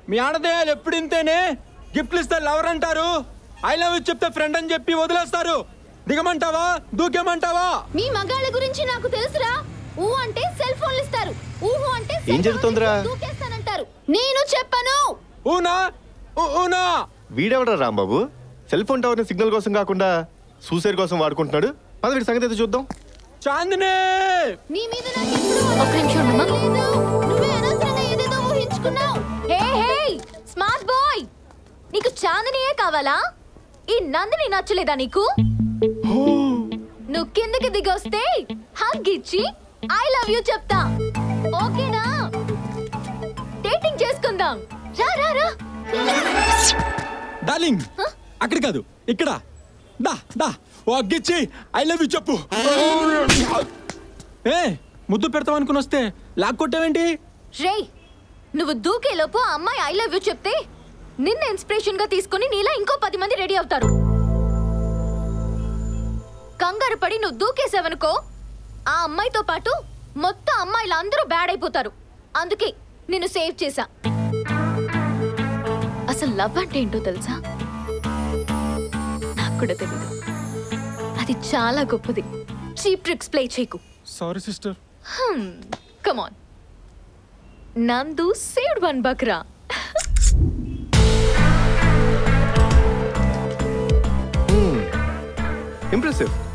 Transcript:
మీ ఆడదేయాలు ఎప్పుడు ఇంతేనే గిఫ్ట్లు ఇస్తే లవర్ అంటారు ఐ లవ్ యూ చెప్తే ఫ్రెండ్ అని చెప్పి వదిలేస్తారు దిగమంటావా దూకేమంటావా మీ మగాళ్ళ గురించి నాకు తెలుసురా ఊ అంటే సెల్ ఫోన్లు ఇస్తారు ఊహు అంటే సెల్ ఏం జరుగుతోందిరా? ఫోన్లు దూకేస్తానంటారు నేను చెప్పను ఊనా ఊ- ఊనా వీడెవడా రాంబాబు సెల్ ఫోన్ టవర్ని సిగ్నల్ కోసం కాకుండా సూసైడ్ కోసం వాడుకుంటున్నాడు పద వీడి సంగతి అయితే చూద్దాం చాందిని నీ మీద నాకు ఎప్పుడూ ఒక్క నిమిషం నువ్వే అనవసరంగా ఏదేదో ఊహించుకున్నావు హే హే స్మార్ట్ బాయ్ నీకు చాందినియే కావాలా ఈ నందిని నచ్చలేదా నీకు నువ్వు కిందకి దిగొస్తే హగ్ ఇచ్చి ఐ లవ్ యూ చెప్తా ఓకేనా డేటింగ్ చేసుకుందాం రా రా రా డార్లింగ్ అక్కడ కాదు ఇక్కడ దా దా ఓ అగ్గిచ్చి ఐ లవ్ యూ చెప్పు ఏ ముద్దు పెడతాం అనుకుని వస్తే లాక్కొట్టావేంటి రేయ్ నువ్వు దూకేలోపు ఆ అమ్మాయి ఐ లవ్ యూ చెప్తే నిన్న ఇన్స్పిరేషన్ గా తీసుకుని నీలా ఇంకో పది మంది రెడీ అవుతారు కంగారు పడి నువ్వు దూకేసావనుకో ఆ అమ్మాయితో పాటు మొత్తం అమ్మాయిలు అందరూ బ్యాడ్ అయిపోతారు అందుకే నిన్ను సేవ్ చేశా అసలు లవ్ అంటే ఏంటో తెలుసా నాకు కూడా తెలీదు అది చాలా గొప్పది చీప్ ట్రిక్స్ ప్లే చేయకు sorry sister come on Nandu saved one బక్రా impressive